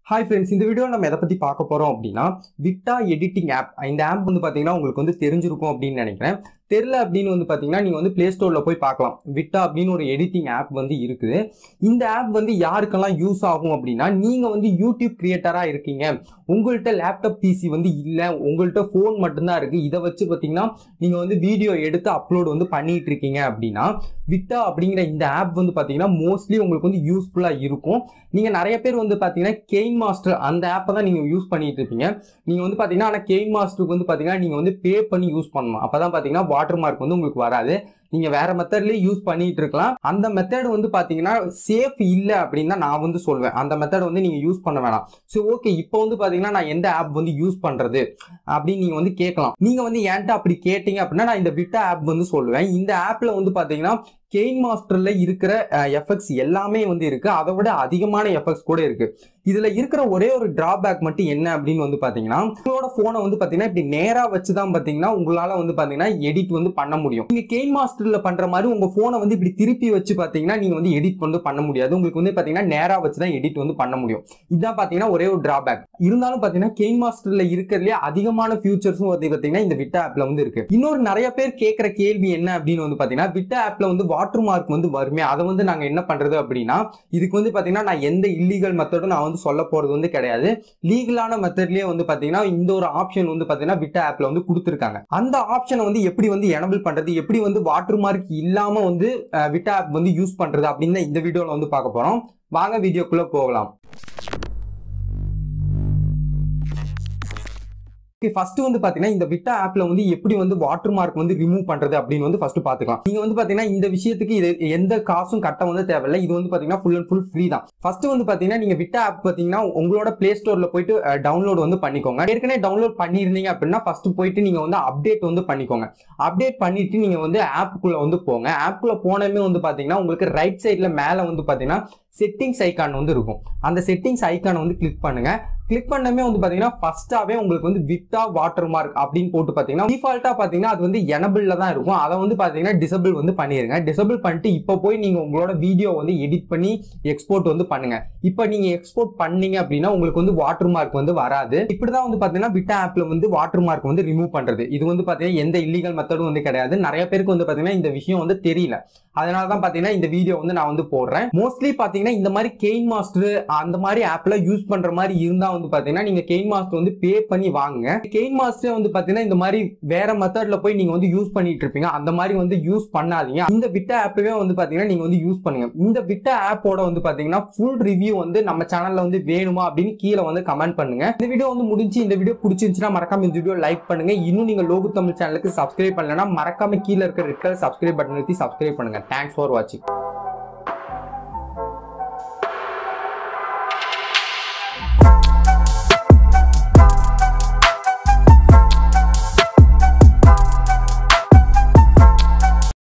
hi friends இந்த video நம்ம எதை பற்றி பார்க்க போகிறோம் அப்படின்னா விட்டா எடிட்டிங் ஆப் இந்த ஆப் வந்து பார்த்தீங்கன்னா உங்களுக்கு வந்து தெரிஞ்சிருக்கும் அப்படின்னு நினைக்கிறேன் தெரில அப்படின்னு வந்து பார்த்தீங்கன்னா நீங்கள் வந்து ப்ளே ஸ்டோரில் போய் பார்க்கலாம் விட்டா அப்படின்னு ஒரு எடிட்டிங் ஆப் வந்து இருக்குது இந்த ஆப் வந்து யாருக்கெல்லாம் யூஸ் ஆகும் அப்படின்னா நீங்கள் வந்து யூடியூப் கிரியேட்டராக இருக்கீங்க உங்கள்கிட்ட லேப்டாப் பிசி வந்து இல்லை உங்கள்கிட்ட ஃபோன் மட்டும்தான் இருக்குது இதை வச்சு பார்த்தீங்கன்னா நீங்கள் வந்து வீடியோ எடுத்து அப்லோட் வந்து பண்ணிட்டு இருக்கீங்க அப்படின்னா விட்டா அப்படிங்கிற இந்த ஆப் வந்து பார்த்தீங்கன்னா மோஸ்ட்லி உங்களுக்கு வந்து யூஸ்ஃபுல்லாக இருக்கும் நீங்கள் நிறைய பேர் வந்து பார்த்தீங்கன்னா கெயின் மாஸ்டர் அந்த ஆப்பை தான் நீங்கள் யூஸ் பண்ணிட்டு இருப்பீங்க நீங்கள் வந்து பார்த்தீங்கன்னா ஆனால் கெயின் மாஸ்டருக்கு வந்து பார்த்தீங்கன்னா நீங்கள் வந்து பே பண்ணி யூஸ் பண்ணணும் அப்போ தான் பார்த்தீங்கன்னா வாட்டர் மார்க் வந்து உங்களுக்கு வராது நீங்கள் வேற மெத்தட்லேயே யூஸ் பண்ணிட்டு இருக்கலாம் அந்த மெத்தட் வந்து பார்த்தீங்கன்னா சேஃப் இல்லை அப்படின்னு தான் நான் வந்து சொல்வேன் அந்த மெத்தட் வந்து நீங்கள் யூஸ் பண்ண வேணாம் ஸோ ஓகே இப்போ வந்து பார்த்தீங்கன்னா நான் எந்த ஆப் வந்து யூஸ் பண்ணுறது அப்படின்னு நீங்கள் வந்து கேட்கலாம் நீங்கள் வந்து என்கிட்ட அப்படி கேட்டீங்க அப்படின்னா நான் இந்த விட்டா ஆப் வந்து சொல்லுவேன் இந்த ஆப்பில் வந்து பார்த்தீங்கன்னா கெயின் மாஸ்டர்ல இருக்கிற எஃபெக்ட்ஸ் எல்லாமே வந்து இருக்கு அதை விட அதிகமான எஃபெக்ட்ஸ் கூட இருக்கு இதுல இருக்கிற ஒரே ஒரு டிராபேக் மட்டும் என்ன அப்படின்னு வந்து பாத்தீங்கன்னா உங்களோட போனை வந்து பாத்தீங்கன்னா இப்படி நேரா வச்சுதான் பாத்தீங்கன்னா உங்களால வந்து பாத்தீங்கன்னா எடிட் வந்து பண்ண முடியும் நீங்க கெயின் மாஸ்டர்ல பண்ற மாதிரி உங்க போனை வந்து இப்படி திருப்பி வச்சு பாத்தீங்கன்னா நீங்க வந்து எடிட் வந்து பண்ண முடியாது உங்களுக்கு வந்து பாத்தீங்கன்னா நேரா வச்சுதான் எடிட் வந்து பண்ண முடியும் இதுதான் பாத்தீங்கன்னா ஒரே ஒரு டிராபேக் இருந்தாலும் பாத்தீங்கன்னா கெயின் மாஸ்டர்ல இருக்கிறதுலே அதிகமான ஃபியூச்சர்ஸும் வந்து பாத்தீங்கன்னா இந்த விட்டா ஆப்ல வந்து இருக்கு இன்னொரு நிறைய பேர் கேட்கிற கேள்வி என்ன அப்படின்னு வந்து பாத்தீங்கன்னா விட்டா ஆப்ல வந்து வாட்டர் மார்க் வந்து வருமே அதை வந்து நாங்க என்ன பண்றது அப்படின்னா இதுக்கு வந்து பாத்தீங்கன்னா நான் எந்த இல்லீகல் மெத்தடும் நான் வந்து சொல்ல போறது வந்து கிடையாது லீகலான மெத்தட்லயே வந்து பாத்தீங்கன்னா இந்த ஒரு ஆப்ஷன் வந்து பாத்தீங்கன்னா விட்டா ஆப்ல வந்து கொடுத்துருக்காங்க அந்த ஆப்ஷனை வந்து எப்படி வந்து எனபிள் பண்றது எப்படி வந்து வாட்டர் மார்க் இல்லாம வந்து அஹ், விட்டா ஆப் வந்து யூஸ் பண்றது அப்படின்னு தான் இந்த வீடியோல வந்து பார்க்க போறோம் வாங்க வீடியோக்குள்ள போகலாம் ஓகே ஃபர்ஸ்ட் வந்து பாத்தீங்கன்னா இந்த விட்டா ஆப்ல வந்து எப்படி வந்து வாட்டர் மார்க் வந்து ரிமூவ் பண்றது அப்படின்னு வந்து ஃபர்ஸ்ட் பாத்துக்கலாம் நீங்க வந்து பாத்தீங்கன்னா இந்த விஷயத்துக்கு இது எந்த காசும் கட்ட வந்து தேவையில்லை இது வந்து பாத்தீங்கன்னா ஃபுல் அண்ட் ஃபுல் ஃப்ரீ தான் ஃபர்ஸ்ட் வந்து பாத்தீங்கன்னா நீங்க விட்டா ஆப் பாத்தீங்கன்னா உங்களோட பிளே ஸ்டோர்ல போயிட்டு டவுன்லோட் வந்து பண்ணிக்கோங்க ஏற்கனவே டவுன்லோட் பண்ணியிருந்தீங்க அப்படின்னா ஃபர்ஸ்ட் போயிட்டு நீங்க வந்து அப்டேட் வந்து பண்ணிக்கோங்க அப்டேட் பண்ணிட்டு நீங்க வந்து ஆப்புக்குள்ள வந்து போங்க ஆப்புக்குள்ள போனமே வந்து பாத்தீங்கன்னா உங்களுக்கு ரைட் சைட்ல மேல வந்து பாத்தீங்கன்னா செட்டிங்ஸ் ஐக்கான் வந்து இருக்கும் அந்த செட்டிங்ஸ் ஐக்கானை வந்து கிளிக் பண்ணுங்க கிளிக் பண்ணமே வந்து பாத்தீங்கன்னா ஃபர்ஸ்டாவே உங்களுக்கு வந்து விட்டா வாட்டர் மார்க் அப்படின்னு போட்டு பாத்தீங்கன்னா டிஃபால்ட்டா பாத்தீங்கன்னா அது வந்து எனபிள்ல தான் இருக்கும் அதை வந்து பாத்தீங்கன்னா டிசபிள் வந்து பண்ணிருங்க டிசபிள் பண்ணிட்டு இப்போ போய் நீங்க உங்களோட வீடியோ வந்து எடிட் பண்ணி எக்ஸ்போர்ட் வந்து பண்ணுங்க இப்போ நீங்க எக்ஸ்போர்ட் பண்ணீங்க அப்படின்னா உங்களுக்கு வந்து வாட்டர் மார்க் வந்து வராது இப்படிதான் வந்து பாத்தீங்கன்னா விட்டா ஆப்ல வந்து வாட்டர் மார்க் வந்து ரிமூவ் பண்றது இது வந்து பாத்தீங்கன்னா எந்த இல்லீகல் மெத்தடும் வந்து கிடையாது நிறைய பேருக்கு வந்து பாத்தீங்கன்னா இந்த விஷயம் வந்து தெரியல அதனால தான் பாத்தீங்கன்னா இந்த வீடியோ வந்து நான் வந்து போடுறேன் மோஸ்ட்லி பாத்தீங்கன்னா இந்த மாதிரி கெயின் மாஸ்டர் அந்த மாதிரி ஆப்ல யூஸ் பண்ற மாதிரி இருந்தா வந்து பாத்தீங்கன்னா நீங்க கெயின் மாஸ்டர் வந்து பே பண்ணி வாங்குங்க கெயின் மாஸ்டர் வந்து பாத்தீங்கன்னா இந்த மாதிரி வேற மெத்தட்ல போய் நீங்க வந்து யூஸ் பண்ணிட்டு இருப்பீங்க அந்த மாதிரி வந்து யூஸ் பண்ணாதீங்க இந்த விட்டா ஆப்பவே வந்து பாத்தீங்கன்னா நீங்க வந்து யூஸ் பண்ணுங்க இந்த விட்டா ஆப்போட வந்து பாத்தீங்கன்னா ஃபுல் ரிவ்யூ வந்து நம்ம சேனல்ல வந்து வேணுமா அப்படின்னு கீழே வந்து கமெண்ட் பண்ணுங்க இந்த வீடியோ வந்து முடிஞ்சு இந்த வீடியோ பிடிச்சிருந்துச்சுன்னா மறக்காம இந்த வீடியோ லைக் பண்ணுங்க இன்னும் நீங்க லோகு தமிழ் சேனலுக்கு சப்ஸ்கிரைப் பண்ணலன்னா மறக்காம கீழே இருக்க ரெட் கலர் சப்ஸ்கிரைப் பட்டன் நிறுத்தி சப்ஸ்கிரைப் பண்ணுங்க தேங்க்ஸ் ஃபார் வாட்சிங்